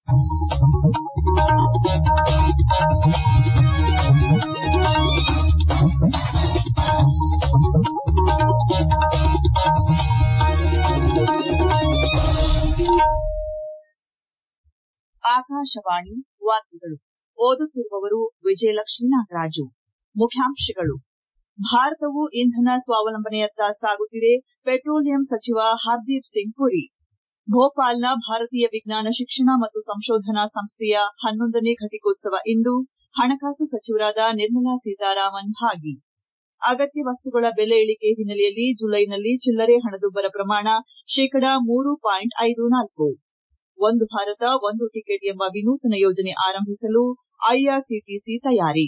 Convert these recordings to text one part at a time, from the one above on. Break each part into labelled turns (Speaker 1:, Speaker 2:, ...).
Speaker 1: ಆಕಾಶವಾಣಿ ವಾರ್ತೆಗಳು ಓದುತ್ತಿರುವವರು ವಿಜಯಲಕ್ಷ್ಮೀ ನಾಗರಾಜು ಮುಖ್ಯಾಂಶಗಳು ಭಾರತವು ಇಂಧನ ಸ್ವಾವಲಂಬನೆಯತ್ತ ಸಾಗುತ್ತಿದೆ ಪೆಟ್ರೋಲಿಯಂ ಸಚಿವ ಹರ್ದೀಪ್ ಸಿಂಗ್ ಪುರಿ ಭೋಪಾಲ್ನ ಭಾರತೀಯ ವಿಜ್ಞಾನ ಶಿಕ್ಷಣ ಮತ್ತು ಸಂಶೋಧನಾ ಸಂಸ್ಥೆಯ ಹನ್ನೊಂದನೇ ಘಟಿಕೋತ್ಸವ ಇಂದು ಹಣಕಾಸು ಸಚಿವರಾದ ನಿರ್ಮಲಾ ಸೀತಾರಾಮನ್ ಭಾಗಿ ಅಗತ್ಯ ವಸ್ತುಗಳ ಬೆಲೆ ಇಳಿಕೆ ಹಿನ್ನೆಲೆಯಲ್ಲಿ ಜುಲೈನಲ್ಲಿ ಚಿಲ್ಲರೆ ಹಣದುಬ್ಬರ ಪ್ರಮಾಣ ಶೇಕಡಾ ಮೂರು ಪಾಯಿಂಟ್ ಐದು ನಾಲ್ಕು ಒಂದು ಭಾರತ ಒಂದು ಟಿಕೆಟ್ ಎಂಬ ವಿನೂತನ ಯೋಜನೆ ಆರಂಭಿಸಲು ಐಆರ್ಸಿಟಿಸಿ ತಯಾರಿ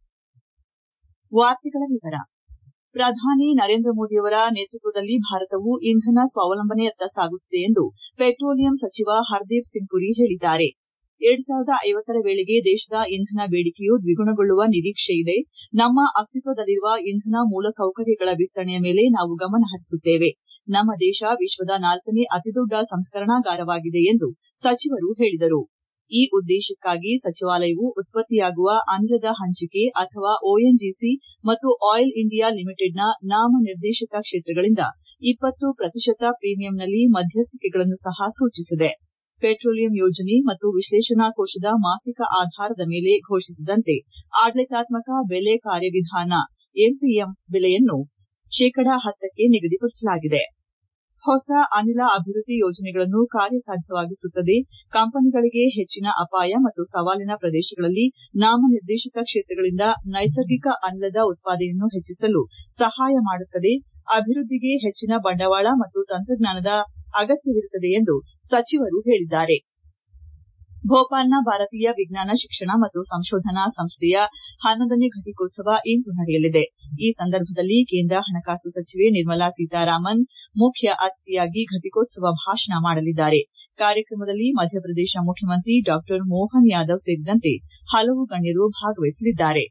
Speaker 1: ಪ್ರಧಾನಿ ನರೇಂದ್ರ ಮೋದಿಯವರ ನೇತೃತ್ವದಲ್ಲಿ ಭಾರತವು ಇಂಧನ ಸ್ವಾವಲಂಬನೆಯತ್ತ ಸಾಗುತ್ತಿದೆ ಎಂದು ಪೆಟ್ರೋಲಿಯಂ ಸಚಿವ ಹರ್ದೀಪ್ ಸಿಂಗ್ ಪುರಿ ಹೇಳಿದ್ದಾರೆ ಎರಡ್ ಸಾವಿರದ ಐವತ್ತರ ವೇಳೆಗೆ ದೇಶದ ಇಂಧನ ಬೇಡಿಕೆಯು ದ್ವಿಗುಣಗೊಳ್ಳುವ ನಿರೀಕ್ಷೆಯಿದೆ ನಮ್ಮ ಅಸ್ತಿತ್ವದಲ್ಲಿರುವ ಇಂಧನ ಮೂಲಸೌಕರ್ಯಗಳ ವಿಸ್ತರಣೆಯ ಮೇಲೆ ನಾವು ಗಮನ ಹರಿಸುತ್ತೇವೆ ನಮ್ಮ ದೇಶ ವಿಶ್ವದ ನಾಲ್ಕನೇ ಅತಿದೊಡ್ಡ ಸಂಸ್ಕರಣಾಗಾರವಾಗಿದೆ ಎಂದು ಸಚಿವರು ಹೇಳಿದರು ಈ ಉದ್ದೇಶಕ್ಕಾಗಿ ಸಚಿವಾಲಯವು ಉತ್ಪತ್ತಿಯಾಗುವ ಅನಿಲದ ಹಂಚಿಕೆ ಅಥವಾ ಒಎನ್ಜಿಸಿ ಮತ್ತು ಆಯಿಲ್ ಇಂಡಿಯಾ ಲಿಮಿಟೆಡ್ನ ನಾಮನಿರ್ದೇಶಿತ ಕ್ಷೇತ್ರಗಳಿಂದ ಇಪ್ಪತ್ತು ಪ್ರತಿಶತ ಪ್ರೀಮಿಯಂನಲ್ಲಿ ಮಧ್ಯಸ್ಥಿಕೆಗಳನ್ನು ಸಹ ಸೂಚಿಸಿದೆ ಪೆಟ್ರೋಲಿಯಂ ಯೋಜನೆ ಮತ್ತು ವಿಶ್ಲೇಷಣಾ ಕೋಶದ ಮಾಸಿಕ ಆಧಾರದ ಮೇಲೆ ಘೋಷಿಸಿದಂತೆ ಆಡಳಿತಾತ್ಮಕ ಬೆಲೆ ಕಾರ್ಯವಿಧಾನ ಎಂಪಿಎಂ ಬೆಲೆಯನ್ನು ಶೇಕಡಾ ಹತ್ತಕ್ಕೆ ನಿಗದಿಪಡಿಸಲಾಗಿದೆ ಹೊಸ ಅನಿಲ ಅಭಿವೃದ್ಧಿ ಯೋಜನೆಗಳನ್ನು ಕಾರ್ಯಸಾಧ್ಯವಾಗಿಸುತ್ತದೆ ಕಂಪನಿಗಳಿಗೆ ಹೆಚ್ಚಿನ ಅಪಾಯ ಮತ್ತು ಸವಾಲಿನ ಪ್ರದೇಶಗಳಲ್ಲಿ ನಾಮನಿರ್ದೇಶಿತ ಕ್ಷೇತ್ರಗಳಿಂದ ನೈಸರ್ಗಿಕ ಅನಿಲದ ಉತ್ಪಾದನೆಯನ್ನು ಹೆಚ್ಚಿಸಲು ಸಹಾಯ ಮಾಡುತ್ತದೆ ಅಭಿವೃದ್ಧಿಗೆ ಹೆಚ್ಚಿನ ಬಂಡವಾಳ ಮತ್ತು ತಂತ್ರಜ್ಞಾನದ ಅಗತ್ಯವಿರುತ್ತದೆ ಎಂದು ಸಚಿವರು ಹೇಳಿದ್ದಾರೆ ಭೋಪಾಲ್ನ ಭಾರತೀಯ ವಿಜ್ಞಾನ ಶಿಕ್ಷಣ ಮತ್ತು ಸಂಶೋಧನಾ ಸಂಸ್ಥೆಯ ಹನ್ನೊಂದನೇ ಘಟಿಕೋತ್ಸವ ಇಂದು ನಡೆಯಲಿದೆ ಈ ಸಂದರ್ಭದಲ್ಲಿ ಕೇಂದ್ರ ಹಣಕಾಸು ಸಚಿವೆ ನಿರ್ಮಲಾ ಸೀತಾರಾಮನ್ ಮುಖ್ಯ ಅತಿಥಿಯಾಗಿ ಘಟಿಕೋತ್ಸವ ಭಾಷಣ ಮಾಡಲಿದ್ದಾರೆ ಕಾರ್ಯಕ್ರಮದಲ್ಲಿ ಮಧ್ಯಪ್ರದೇಶ ಮುಖ್ಯಮಂತ್ರಿ ಡಾ ಮೋಹನ್ ಯಾದವ್ ಸೇರಿದಂತೆ ಹಲವು ಗಣ್ಯರು ಭಾಗವಹಿಸಲಿದ್ದಾರೆ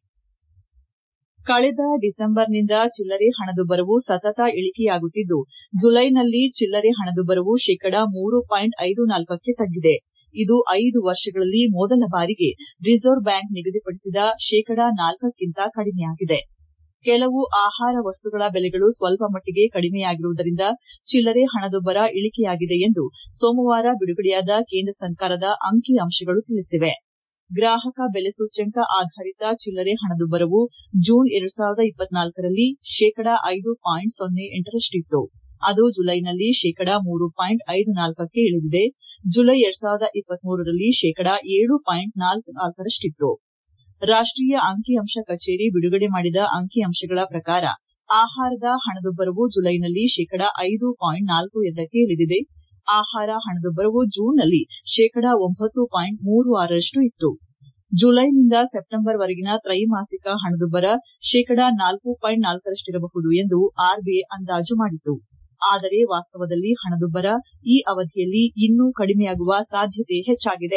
Speaker 1: ಕಳೆದ ಡಿಸೆಂಬರ್ನಿಂದ ಚಿಲ್ಲರೆ ಹಣದುಬ್ಬರವು ಸತತ ಇಳಿಕೆಯಾಗುತ್ತಿದ್ದು ಜುಲೈನಲ್ಲಿ ಚಿಲ್ಲರೆ ಹಣದುಬ್ಬರವು ಶೇಕಡಾ ಮೂರು ಪಾಯಿಂಟ್ ಐದು ನಾಲ್ಕಕ್ಕೆ ತಗ್ಗಿದೆ ಇದು ಐದು ವರ್ಷಗಳಲ್ಲಿ ಮೊದಲ ಬಾರಿಗೆ ರಿಸರ್ವ್ ಬ್ಯಾಂಕ್ ನಿಗದಿಪಡಿಸಿದ ಶೇಕಡಾ ನಾಲ್ಕಕ್ಕಿಂತ ಕಡಿಮೆಯಾಗಿದೆ ಕೆಲವು ಆಹಾರ ವಸ್ತುಗಳ ಬೆಲೆಗಳು ಸ್ವಲ್ಪ ಮಟ್ಟಿಗೆ ಕಡಿಮೆಯಾಗಿರುವುದರಿಂದ ಚಿಲ್ಲರೆ ಹಣದುಬ್ಬರ ಇಳಿಕೆಯಾಗಿದೆ ಎಂದು ಸೋಮವಾರ ಬಿಡುಗಡೆಯಾದ ಕೇಂದ್ರ ಸರ್ಕಾರದ ಅಂಕಿ ಅಂಶಗಳು ತಿಳಿಸಿವೆ ಗ್ರಾಹಕ ಬೆಲೆ ಸೂಚ್ಯಂಕ ಆಧಾರಿತ ಚಿಲ್ಲರೆ ಹಣದುಬ್ಬರವು ಜೂನ್ ಎರಡ್ ಸಾವಿರದ ಇಪ್ಪತ್ನಾಲ್ಕರಲ್ಲಿ ಶೇಕಡಾ ಐದು ಪಾಯಿಂಟ್ ಸೊನ್ನೆ ಎಂಟರಷ್ಟಿತ್ತು ಅದು ಜುಲೈನಲ್ಲಿ ಶೇಕಡಾ ಮೂರು ಪಾಯಿಂಟ್ ಐದು ನಾಲ್ಕಕ್ಕೆ ಇಳಿದಿದೆ ಜುಲೈ ಎರಡ್ ಸಾವಿರದ ಇಪ್ಪತ್ಮೂರರಲ್ಲಿ ಶೇಕಡಾ ಏಳು ಪಾಯಿಂಟ್ ನಾಲ್ಕು ನಾಲ್ಕರಷ್ಟಿತ್ತು ರಾಷ್ಟೀಯ ಅಂಕಿಅಂಶ ಕಚೇರಿ ಬಿಡುಗಡೆ ಮಾಡಿದ ಅಂಕಿಅಂಶಗಳ ಪ್ರಕಾರ ಆಹಾರದ ಹಣದುಬ್ಬರವು ಜುಲೈನಲ್ಲಿ ಶೇಕಡಾ ಐದು ಪಾಯಿಂಟ್ ನಾಲ್ಕು ಎರಡಕ್ಕೆ ಇಳಿದಿದೆ ಆಹಾರ ಹಣದುಬ್ಬರವು ಜೂನ್ನಲ್ಲಿ ಶೇಕಡಾ ಒಂಬತ್ತು ಪಾಯಿಂಟ್ ಮೂರು ಆರರಷ್ಟು ಇತ್ತು ಜುಲೈನಿಂದ ಸೆಪ್ಟೆಂಬರ್ವರೆಗಿನ ತ್ರೈಮಾಸಿಕ ಹಣದುಬ್ಬರ ಶೇಕಡಾ ನಾಲ್ಕು ಪಾಯಿಂಟ್ ನಾಲ್ಕರಷ್ಟಿರಬಹುದು ಎಂದು ಆರ್ಬಿಐ ಅಂದಾಜು ಮಾಡಿತ್ತು ಆದರೆ ವಾಸ್ತವದಲ್ಲಿ ಹಣದುಬ್ಬರ ಈ ಅವಧಿಯಲ್ಲಿ ಇನ್ನೂ ಕಡಿಮೆಯಾಗುವ ಸಾಧ್ಯತೆ ಹೆಚ್ಚಾಗಿದೆ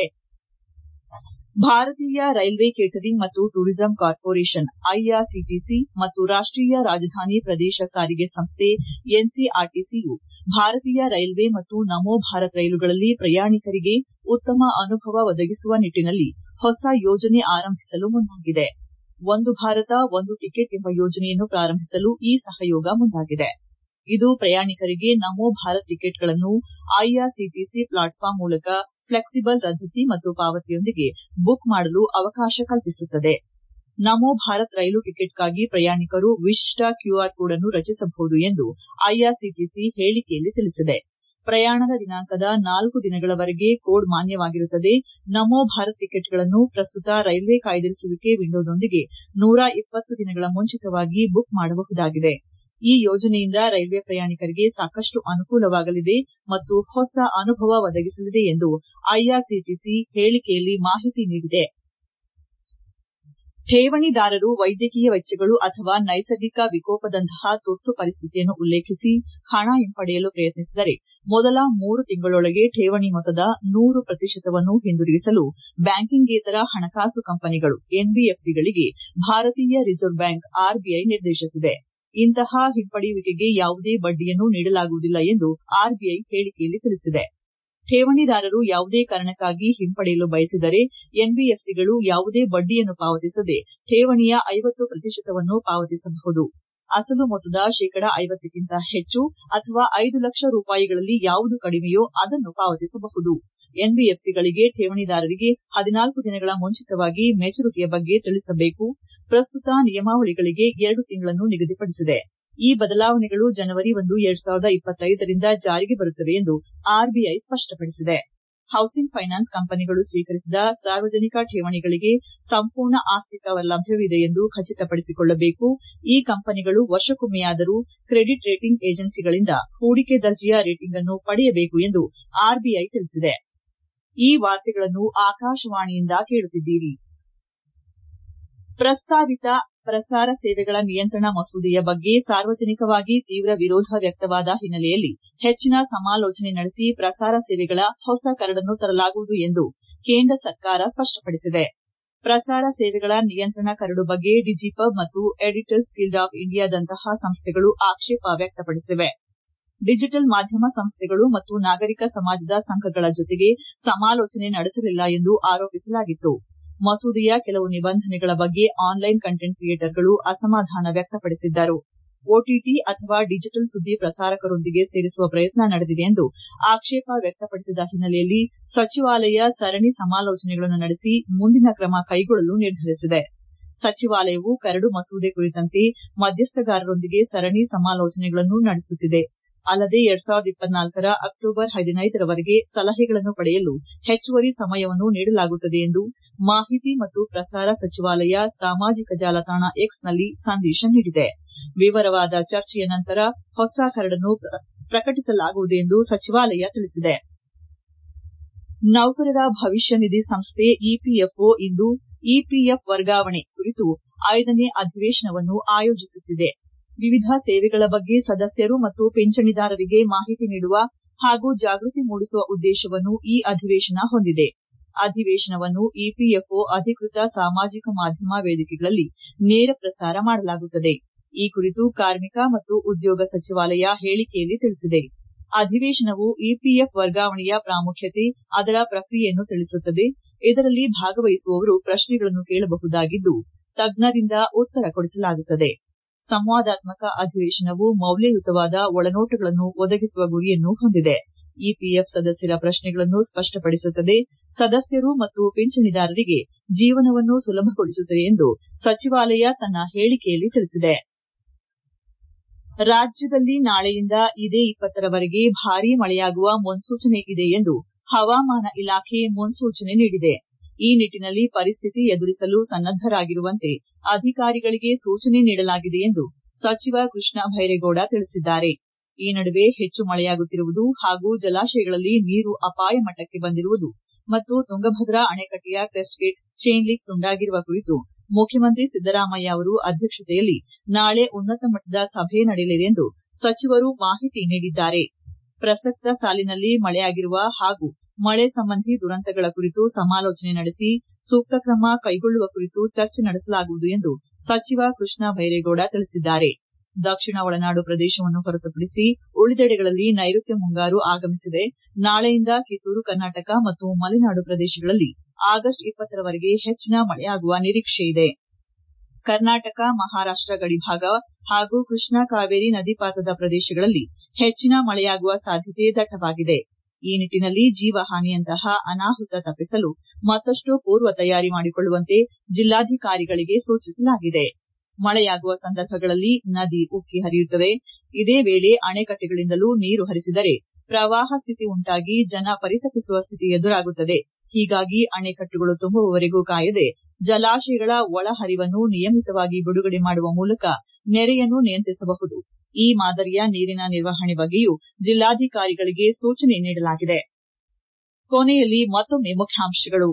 Speaker 1: ಭಾರತೀಯ ರೈಲ್ವೆ ಕೇಟರಿಂಗ್ ಮತ್ತು ಟೂರಿಸಂ ಕಾರ್ಪೊರೇಷನ್ ಐಆರ್ಸಿಟಿಸಿ ಮತ್ತು ರಾಷ್ಟೀಯ ರಾಜಧಾನಿ ಪ್ರದೇಶ ಸಾರಿಗೆ ಸಂಸ್ಥೆ ಎನ್ಸಿಆರ್ಟಿಸಿಯು ಭಾರತೀಯ ರೈಲ್ವೆ ಮತ್ತು ನಮೋ ಭಾರತ್ ರೈಲುಗಳಲ್ಲಿ ಪ್ರಯಾಣಿಕರಿಗೆ ಉತ್ತಮ ಅನುಭವ ಒದಗಿಸುವ ನಿಟ್ಟಿನಲ್ಲಿ ಹೊಸ ಯೋಜನೆ ಆರಂಭಿಸಲು ಮುಂದಾಗಿದೆ ಒಂದು ಭಾರತ ಒಂದು ಟಿಕೆಟ್ ಎಂಬ ಯೋಜನೆಯನ್ನು ಪ್ರಾರಂಭಿಸಲು ಈ ಸಹಯೋಗ ಮುಂದಾಗಿದೆ ಇದು ಪ್ರಯಾಣಿಕರಿಗೆ ನಮೋ ಭಾರತ್ ಟಿಕೆಟ್ಗಳನ್ನು ಐಆರ್ಸಿಟಿಸಿ ಪ್ಲಾಟ್ಫಾರ್ಮ್ ಮೂಲಕ ಫ್ಲೆಕ್ಸಿಬಲ್ ರದ್ದತಿ ಮತ್ತು ಪಾವತಿಯೊಂದಿಗೆ ಬುಕ್ ಮಾಡಲು ಅವಕಾಶ ಕಲ್ಪಿಸುತ್ತದೆ ನಮೋ ಭಾರತ್ ರೈಲು ಟಿಕೆಟ್ಗಾಗಿ ಪ್ರಯಾಣಿಕರು ವಿಶಿಷ್ಟ ಕ್ಯೂಆರ್ ಕೋಡ್ ಅನ್ನು ರಚಿಸಬಹುದು ಎಂದು ಐಆರ್ಸಿಟಿಸಿ ಹೇಳಿಕೆಯಲ್ಲಿ ತಿಳಿಸಿದೆ ಪ್ರಯಾಣದ ದಿನಾಂಕದ ನಾಲ್ಕು ದಿನಗಳವರೆಗೆ ಕೋಡ್ ಮಾನ್ಯವಾಗಿರುತ್ತದೆ ನಮೋ ಭಾರತ್ ಟಿಕೆಟ್ಗಳನ್ನು ಪ್ರಸ್ತುತ ರೈಲ್ವೆ ಕಾಯ್ದಿರಿಸುವಿಕೆ ವಿಂಡೋದೊಂದಿಗೆ ನೂರ ಇಪ್ಪತ್ತು ದಿನಗಳ ಮುಂಚಿತವಾಗಿ ಬುಕ್ ಮಾಡಬಹುದಾಗಿದೆ ಈ ಯೋಜನೆಯಿಂದ ರೈಲ್ವೆ ಪ್ರಯಾಣಿಕರಿಗೆ ಸಾಕಷ್ಟು ಅನುಕೂಲವಾಗಲಿದೆ ಮತ್ತು ಹೊಸ ಅನುಭವ ಒದಗಿಸಲಿದೆ ಎಂದು ಐಆರ್ಸಿಟಿಸಿ ಹೇಳಿಕೆಯಲ್ಲಿ ಮಾಹಿತಿ ನೀಡಿದೆ ಠೇವಣಿದಾರರು ವೈದ್ಯಕೀಯ ವೆಚ್ಚಗಳು ಅಥವಾ ನೈಸರ್ಗಿಕ ವಿಕೋಪದಂತಹ ತುರ್ತು ಪರಿಸ್ಥಿತಿಯನ್ನು ಉಲ್ಲೇಖಿಸಿ ಹಣ ಹಿಂಪಡೆಯಲು ಪ್ರಯತ್ನಿಸಿದರೆ ಮೊದಲ ಮೂರು ತಿಂಗಳೊಳಗೆ ಠೇವಣಿ ಮೊತ್ತದ ನೂರು ಪ್ರತಿಶತವನ್ನು ಹಿಂದಿರುಗಿಸಲು ಬ್ಯಾಂಕಿಂಗೇತರ ಹಣಕಾಸು ಕಂಪನಿಗಳು ಎನ್ಬಿಎಫ್ಸಿಗಳಿಗೆ ಭಾರತೀಯ ರಿಸರ್ವ್ ಬ್ಯಾಂಕ್ ಆರ್ಬಿಐ ನಿರ್ದೇಶಿಸಿದೆ ಇಂತಹ ಹಿಂಪಡೆಯುವಿಕೆಗೆ ಯಾವುದೇ ಬಡ್ಡಿಯನ್ನು ನೀಡಲಾಗುವುದಿಲ್ಲ ಎಂದು ಆರ್ಬಿಐ ಹೇಳಿಕೆಯಲ್ಲಿ ತಿಳಿಸಿದೆ ಠೇವಣಿದಾರರು ಯಾವುದೇ ಕಾರಣಕ್ಕಾಗಿ ಹಿಂಪಡೆಯಲು ಬಯಸಿದರೆ ಎನ್ಬಿಎಫ್ಸಿಗಳು ಯಾವುದೇ ಬಡ್ಡಿಯನ್ನು ಪಾವತಿಸದೆ ಠೇವಣಿಯ ಐವತ್ತು ಪ್ರತಿಶತವನ್ನು ಪಾವತಿಸಬಹುದು ಅಸಲು ಮೊತ್ತದ ಶೇಕಡಾ ಐವತ್ತಕ್ಕಿಂತ ಹೆಚ್ಚು ಅಥವಾ ಐದು ಲಕ್ಷ ರೂಪಾಯಿಗಳಲ್ಲಿ ಯಾವುದು ಕಡಿಮೆಯೋ ಅದನ್ನು ಪಾವತಿಸಬಹುದು ಎನ್ಬಿಎಫ್ಸಿಗಳಿಗೆ ಠೇವಣಿದಾರರಿಗೆ ಹದಿನಾಲ್ಕು ದಿನಗಳ ಮುಂಚಿತವಾಗಿ ಮೆಚುರಿಟಿಯ ಬಗ್ಗೆ ತಿಳಿಸಬೇಕು ಪ್ರಸ್ತುತ ನಿಯಮಾವಳಿಗಳಿಗೆ ಎರಡು ತಿಂಗಳನ್ನು ನಿಗದಿಪಡಿಸಿದೆ ಈ ಬದಲಾವಣೆಗಳು ಜನವರಿ ಒಂದು ಎರಡ್ ಸಾವಿರದ ಇಪ್ಪತ್ತೈದರಿಂದ ಜಾರಿಗೆ ಬರುತ್ತವೆ ಎಂದು ಆರ್ಬಿಐ ಸ್ಪಷ್ಟಪಡಿಸಿದೆ ಹೌಸಿಂಗ್ ಫೈನಾನ್ಸ್ ಕಂಪನಿಗಳು ಸ್ವೀಕರಿಸಿದ ಸಾರ್ವಜನಿಕ ಠೇವಣಿಗಳಿಗೆ ಸಂಪೂರ್ಣ ಆಸ್ತಿ ಕವರ್ ಲಭ್ಯವಿದೆ ಎಂದು ಖಚಿತಪಡಿಸಿಕೊಳ್ಳಬೇಕು ಈ ಕಂಪನಿಗಳು ವರ್ಷಕ್ಕೊಮ್ಮೆಯಾದರೂ ಕ್ರೆಡಿಟ್ ರೇಟಿಂಗ್ ಏಜೆನ್ಸಿಗಳಿಂದ ಹೂಡಿಕೆ ದರ್ಜೆಯ ರೇಟಿಂಗ್ ಅನ್ನು ಪಡೆಯಬೇಕು ಎಂದು ಆರ್ಬಿಐ ತಿಳಿಸಿದೆ ಈ ವಾರ್ತೆಗಳನ್ನು ಆಕಾಶವಾಣಿಯಿಂದ ಕೇಳುತ್ತಿದ್ದೀರಿ ಪ್ರಸ್ತಾವಿತ ಪ್ರಸಾರ ಸೇವೆಗಳ ನಿಯಂತ್ರಣ ಮಸೂದೆಯ ಬಗ್ಗೆ ಸಾರ್ವಜನಿಕವಾಗಿ ತೀವ್ರ ವಿರೋಧ ವ್ಯಕ್ತವಾದ ಹಿನ್ನೆಲೆಯಲ್ಲಿ ಹೆಚ್ಚಿನ ಸಮಾಲೋಚನೆ ನಡೆಸಿ ಪ್ರಸಾರ ಸೇವೆಗಳ ಹೊಸ ಕರಡನ್ನು ತರಲಾಗುವುದು ಎಂದು ಕೇಂದ್ರ ಸರ್ಕಾರ ಸ್ಪಷ್ಟಪಡಿಸಿದೆ ಪ್ರಸಾರ ಸೇವೆಗಳ ನಿಯಂತ್ರಣ ಕರಡು ಬಗ್ಗೆ ಡಿಜಿಪಬ್ ಮತ್ತು ಎಡಿಟರ್ಸ್ ಗಿಲ್ಡ್ ಆಫ್ ಇಂಡಿಯಾದಂತಹ ಸಂಸ್ಥೆಗಳು ಆಕ್ಷೇಪ ವ್ಯಕ್ತಪಡಿಸಿವೆ ಡಿಜಿಟಲ್ ಮಾಧ್ಯಮ ಸಂಸ್ಥೆಗಳು ಮತ್ತು ನಾಗರಿಕ ಸಮಾಜದ ಸಂಘಗಳ ಜೊತೆಗೆ ಸಮಾಲೋಚನೆ ನಡೆಸಲಿಲ್ಲ ಎಂದು ಆರೋಪಿಸಲಾಗಿತ್ತು ಮಸೂದೆಯ ಕೆಲವು ನಿಬಂಧನೆಗಳ ಬಗ್ಗೆ ಆನ್ಲೈನ್ ಕಂಟೆಂಟ್ ಕ್ರಿಯೇಟರ್ಗಳು ಅಸಮಾಧಾನ ವ್ಯಕ್ತಪಡಿಸಿದ್ದರು ಒಟಿಟಿ ಅಥವಾ ಡಿಜಿಟಲ್ ಸುದ್ದಿ ಪ್ರಸಾರಕರೊಂದಿಗೆ ಸೇರಿಸುವ ಪ್ರಯತ್ನ ನಡೆದಿದೆ ಎಂದು ಆಕ್ಷೇಪ ವ್ಯಕ್ತಪಡಿಸಿದ ಹಿನ್ನೆಲೆಯಲ್ಲಿ ಸಚಿವಾಲಯ ಸರಣಿ ಸಮಾಲೋಚನೆಗಳನ್ನು ನಡೆಸಿ ಮುಂದಿನ ಕ್ರಮ ಕೈಗೊಳ್ಳಲು ನಿರ್ಧರಿಸಿದೆ ಸಚಿವಾಲಯವು ಕರಡು ಮಸೂದೆ ಕುರಿತಂತೆ ಮಧ್ಯಸ್ಥಗಾರರೊಂದಿಗೆ ಸರಣಿ ಸಮಾಲೋಚನೆಗಳನ್ನು ನಡೆಸುತ್ತಿದೆ ಅಲ್ಲದೆ ಎರಡ್ ಸಾವಿರದ ಇಪ್ಪತ್ನಾಲ್ಕರ ಅಕ್ಟೋಬರ್ ಹದಿನೈದರವರೆಗೆ ಸಲಹೆಗಳನ್ನು ಪಡೆಯಲು ಹೆಚ್ಚುವರಿ ಸಮಯವನ್ನು ನೀಡಲಾಗುತ್ತದೆ ಎಂದು ಮಾಹಿತಿ ಮತ್ತು ಪ್ರಸಾರ ಸಚಿವಾಲಯ ಸಾಮಾಜಿಕ ಜಾಲತಾಣ ಎಕ್ಸ್ನಲ್ಲಿ ಸಂದೇಶ ನೀಡಿದೆ ವಿವರವಾದ ಚರ್ಚೆಯ ನಂತರ ಹೊಸ ಕರಡನ್ನು ಪ್ರಕಟಿಸಲಾಗುವುದು ಎಂದು ಸಚಿವಾಲಯ ತಿಳಿಸಿದೆ ನೌಕರರ ಭವಿಷ್ಯ ನಿಧಿ ಸಂಸ್ಥೆ ಇಪಿಎಫ್ಒ ಇಂದು ಇಪಿಎಫ್ ವರ್ಗಾವಣೆ ಕುರಿತು ಐದನೇ ಅಧಿವೇಶನವನ್ನು ಆಯೋಜಿಸುತ್ತಿದೆ ವಿವಿಧ ಸೇವೆಗಳ ಬಗ್ಗೆ ಸದಸ್ಯರು ಮತ್ತು ಪಿಂಚಣಿದಾರರಿಗೆ ಮಾಹಿತಿ ನೀಡುವ ಹಾಗೂ ಜಾಗೃತಿ ಮೂಡಿಸುವ ಉದ್ದೇಶವನ್ನು ಈ ಅಧಿವೇಶನ ಹೊಂದಿದೆ ಅಧಿವೇಶನವನ್ನು ಇಪಿಎಫ್ಒ ಅಧಿಕೃತ ಸಾಮಾಜಿಕ ಮಾಧ್ಯಮ ವೇದಿಕೆಗಳಲ್ಲಿ ನೇರ ಪ್ರಸಾರ ಮಾಡಲಾಗುತ್ತದೆ ಈ ಕುರಿತು ಕಾರ್ಮಿಕ ಮತ್ತು ಉದ್ಯೋಗ ಸಚಿವಾಲಯ ಹೇಳಿಕೆಯಲ್ಲಿ ತಿಳಿಸಿದೆ ಅಧಿವೇಶನವು ಇಪಿಎಫ್ ವರ್ಗಾವಣೆಯ ಪ್ರಾಮುಖ್ಯತೆ ಅದರ ಪ್ರಕ್ರಿಯೆಯನ್ನು ತಿಳಿಸುತ್ತದೆ ಇದರಲ್ಲಿ ಭಾಗವಹಿಸುವವರು ಪ್ರಶ್ನೆಗಳನ್ನು ಕೇಳಬಹುದಾಗಿದ್ದು ತಜ್ಞರಿಂದ ಉತ್ತರ ಕೊಡಿಸಲಾಗುತ್ತದೆ ಸಂವಾದಾತ್ಮಕ ಅಧಿವೇಶನವು ಮೌಲ್ಯಯುತವಾದ ಒಳನೋಟಗಳನ್ನು ಒದಗಿಸುವ ಗುರಿಯನ್ನು ಹೊಂದಿದೆ ಇಪಿಎಫ್ ಸದಸ್ಯರ ಪ್ರಶ್ನೆಗಳನ್ನು ಸ್ಪಷ್ಟಪಡಿಸುತ್ತದೆ ಸದಸ್ಯರು ಮತ್ತು ಪಿಂಚಣಿದಾರರಿಗೆ ಜೀವನವನ್ನು ಸುಲಭಗೊಳಿಸುತ್ತದೆ ಎಂದು ಸಚಿವಾಲಯ ತನ್ನ ಹೇಳಿಕೆಯಲ್ಲಿ ತಿಳಿಸಿದೆ ರಾಜ್ಯದಲ್ಲಿ ನಾಳೆಯಿಂದ ಇದೇ ಇಪ್ಪತ್ತರವರೆಗೆ ಭಾರೀ ಮಳೆಯಾಗುವ ಮುನ್ಸೂಚನೆ ಇದೆ ಎಂದು ಹವಾಮಾನ ಇಲಾಖೆ ಮುನ್ಸೂಚನೆ ನೀಡಿದೆ ಈ ನಿಟ್ಟಿನಲ್ಲಿ ಪರಿಸ್ಥಿತಿ ಎದುರಿಸಲು ಸನ್ನದ್ದರಾಗಿರುವಂತೆ ಅಧಿಕಾರಿಗಳಿಗೆ ಸೂಚನೆ ನೀಡಲಾಗಿದೆ ಎಂದು ಸಚಿವ ಕೃಷ್ಣ ಬೈರೇಗೌಡ ತಿಳಿಸಿದ್ದಾರೆ ಈ ನಡುವೆ ಹೆಚ್ಚು ಮಳೆಯಾಗುತ್ತಿರುವುದು ಹಾಗೂ ಜಲಾಶಯಗಳಲ್ಲಿ ನೀರು ಅಪಾಯ ಮಟ್ಟಕ್ಕೆ ಬಂದಿರುವುದು ಮತ್ತು ತುಂಗಭದ್ರಾ ಅಣೆಕಟ್ಟೆಯ ಕ್ರೆಸ್ಟ್ ಗೇಟ್ ಚೈನ್ ಲಿಂಕ್ ತುಂಡಾಗಿರುವ ಕುರಿತು ಮುಖ್ಯಮಂತ್ರಿ ಸಿದ್ದರಾಮಯ್ಯ ಅವರ ಅಧ್ಯಕ್ಷತೆಯಲ್ಲಿ ನಾಳೆ ಉನ್ನತ ಮಟ್ಟದ ಸಭೆ ನಡೆಯಲಿದೆ ಎಂದು ಸಚಿವರು ಮಾಹಿತಿ ನೀಡಿದ್ದಾರೆ ಪ್ರಸಕ್ತ ಸಾಲಿನಲ್ಲಿ ಮಳೆಯಾಗಿರುವ ಹಾಗೂ ಮಳೆ ಸಂಬಂಧಿ ದುರಂತಗಳ ಕುರಿತು ಸಮಾಲೋಚನೆ ನಡೆಸಿ ಸೂಕ್ತ ಕ್ರಮ ಕೈಗೊಳ್ಳುವ ಕುರಿತು ಚರ್ಚೆ ನಡೆಸಲಾಗುವುದು ಎಂದು ಸಚಿವ ಕೃಷ್ಣ ಬೈರೇಗೌಡ ತಿಳಿಸಿದ್ದಾರೆ ದಕ್ಷಿಣ ಒಳನಾಡು ಪ್ರದೇಶವನ್ನು ಹೊರತುಪಡಿಸಿ ಉಳಿದೆಡೆಗಳಲ್ಲಿ ನೈಋತ್ಯ ಮುಂಗಾರು ಆಗಮಿಸಿದೆ ನಾಳೆಯಿಂದ ಕಿತ್ತೂರು ಕರ್ನಾಟಕ ಮತ್ತು ಮಲೆನಾಡು ಪ್ರದೇಶಗಳಲ್ಲಿ ಆಗಸ್ಟ್ ಇಪ್ಪತ್ತರವರೆಗೆ ಹೆಚ್ಚಿನ ಮಳೆಯಾಗುವ ನಿರೀಕ್ಷೆಯಿದೆ ಕರ್ನಾಟಕ ಮಹಾರಾಷ್ಟ ಗಡಿಭಾಗ ಹಾಗೂ ಕೃಷ್ಣಾ ಕಾವೇರಿ ನದಿ ಪಾತ್ರದ ಪ್ರದೇಶಗಳಲ್ಲಿ ಹೆಚ್ಚಿನ ಮಳೆಯಾಗುವ ಸಾಧ್ಯತೆ ದಟ್ಟವಾಗಿದೆ ಈ ನಿಟ್ಟಿನಲ್ಲಿ ಜೀವಹಾನಿಯಂತಹ ಅನಾಹುತ ತಪ್ಪಿಸಲು ಮತ್ತಷ್ಟು ಪೂರ್ವ ತಯಾರಿ ಮಾಡಿಕೊಳ್ಳುವಂತೆ ಜಿಲ್ಲಾಧಿಕಾರಿಗಳಿಗೆ ಸೂಚಿಸಲಾಗಿದೆ ಮಳೆಯಾಗುವ ಸಂದರ್ಭಗಳಲ್ಲಿ ನದಿ ಉಕ್ಕಿ ಹರಿಯುತ್ತದೆ ಇದೇ ವೇಳೆ ಅಣೆಕಟ್ಟೆಗಳಿಂದಲೂ ನೀರು ಹರಿಸಿದರೆ ಪ್ರವಾಹ ಸ್ಥಿತಿ ಉಂಟಾಗಿ ಜನ ಪರಿತಪಿಸುವ ಸ್ಥಿತಿ ಎದುರಾಗುತ್ತದೆ ಹೀಗಾಗಿ ಅಣೆಕಟ್ಟುಗಳು ತುಂಬುವವರೆಗೂ ಕಾಯದೆ ಜಲಾಶಯಗಳ ಒಳಹರಿವನ್ನು ನಿಯಮಿತವಾಗಿ ಬಿಡುಗಡೆ ಮಾಡುವ ಮೂಲಕ ನೆರೆಯನ್ನು ನಿಯಂತ್ರಿಸಬಹುದು ಈ ಮಾದರಿಯ ನೀರಿನ ನಿರ್ವಹಣೆ ಬಗ್ಗೆಯೂ ಜಿಲ್ಲಾಧಿಕಾರಿಗಳಿಗೆ ಸೂಚನೆ ನೀಡಲಾಗಿದೆ ಕೊನೆಯಲ್ಲಿ ಮತ್ತೊಮ್ಮೆ ಮುಖ್ಯಾಂಶಗಳು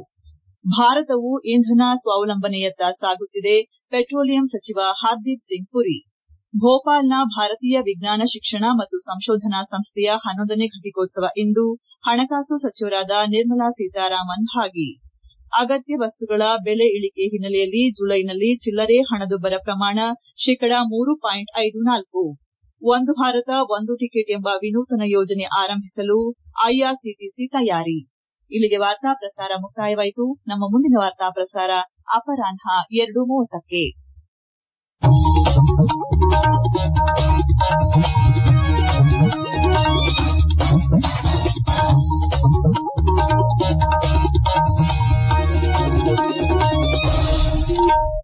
Speaker 1: ಭಾರತವು ಇಂಧನ ಸ್ವಾವಲಂಬನೆಯತ್ತ ಸಾಗುತ್ತಿದೆ ಪೆಟ್ರೋಲಿಯಂ ಸಚಿವ ಹರ್ದೀಪ್ ಸಿಂಗ್ ಪುರಿ ಭೋಪಾಲ್ನ ಭಾರತೀಯ ವಿಜ್ಞಾನ ಶಿಕ್ಷಣ ಮತ್ತು ಸಂಶೋಧನಾ ಸಂಸ್ಥೆಯ ಹನ್ನೊಂದನೇ ಘಟಿಕೋತ್ಸವ ಇಂದು ಹಣಕಾಸು ಸಚಿವರಾದ ನಿರ್ಮಲಾ ಸೀತಾರಾಮನ್ ಭಾಗಿ ಅಗತ್ಯ ವಸ್ತುಗಳ ಬೆಲೆ ಇಳಿಕೆ ಹಿನ್ನೆಲೆಯಲ್ಲಿ ಜುಲೈನಲ್ಲಿ ಚಿಲ್ಲರೆ ಹಣದುಬ್ಬರ ಪ್ರಮಾಣ ಶೇಕಡಾ ಮೂರು ಪಾಯಿಂಟ್ ಐದು ನಾಲ್ಕು ಒಂದು ಭಾರತ ಒಂದು ಟಿಕೆಟ್ ಎಂಬ ವಿನೂತನ ಯೋಜನೆ ಆರಂಭಿಸಲು ಐಆರ್ಸಿಟಿಸಿ ತಯಾರಿ ಇಲ್ಲಿಗೆ ವಾರ್ತಾ ಪ್ರಸಾರ ಮುಕ್ತಾಯವಾಯಿತು ನಮ್ಮ ಮುಂದಿನ ವಾರ್ತಾ ಪ್ರಸಾರ ಅಪರಾಹ್ನ ಎರಡು ಮೂವತ್ತಕ್ಕೆ